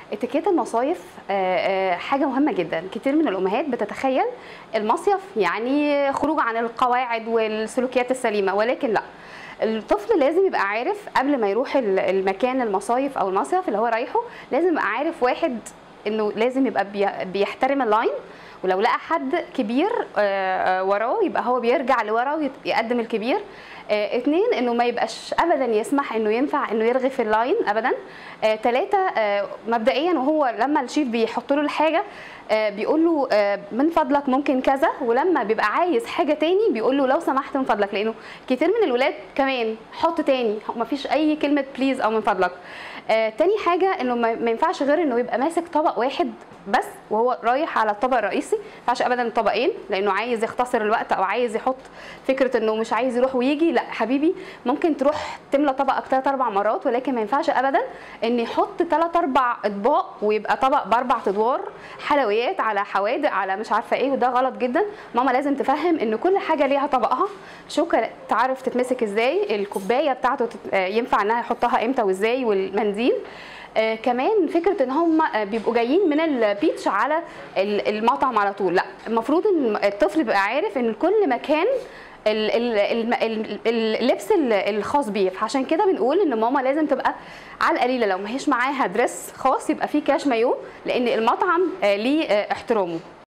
اتيكيت المصايف آه، آه، حاجه مهمه جدا كتير من الامهات بتتخيل المصيف يعني خروج عن القواعد والسلوكيات السليمه ولكن لا الطفل لازم يبقى عارف قبل ما يروح ال- المكان المصايف او المصيف اللي هو رايحه لازم يبقى عارف واحد انه لازم يبقى بي- بيحترم اللاين ولو لقى حد كبير آه، آه، وراه يبقى هو بيرجع لورا ويقدم الكبير آه، اتنين انه ما يبقاش ابدا يسمح انه ينفع انه يرغي في اللاين ابدا آه، تلاتة آه، مبدئيا وهو لما الشيف بيحط له الحاجه آه، بيقول له آه، من فضلك ممكن كذا ولما بيبقى عايز حاجه تاني بيقول له لو سمحت من فضلك لانه كتير من الولاد كمان حط تاني ما فيش اي كلمه بليز او من فضلك آه، تاني حاجه انه ما ما ينفعش غير انه يبقى ماسك طبق واحد بس وهو رايح على الطبق الرئيسي ما ينفعش ابدا طبقين لانه عايز يختصر الوقت او عايز يحط فكره انه مش عايز يروح ويجي لا حبيبي ممكن تروح تملى طبقك ثلاث اربع مرات ولكن ما ينفعش ابدا ان يحط ثلاث اربع اطباق ويبقى طبق باربع ادوار حلويات على حوادق على مش عارفه ايه وده غلط جدا ماما لازم تفهم ان كل حاجه ليها طبقها شوكه تعرف تتمسك ازاي الكوبايه بتاعته تت- آه، ينفع انها يحطها امتى وازاي والمنديل آه كمان فكره ان هم آه، بيبقوا جايين من البيتش على ال- المطعم على طول لا المفروض ان الطفل يبقى عارف ان كل مكان ال- ال- الم- ال- اللبس ال- الخاص بيه فعشان كده بنقول ان ماما لازم تبقى على القليله لو ما هيش معاها دريس خاص يبقى فيه كاش مايو لان المطعم آه، ليه آه، احترامه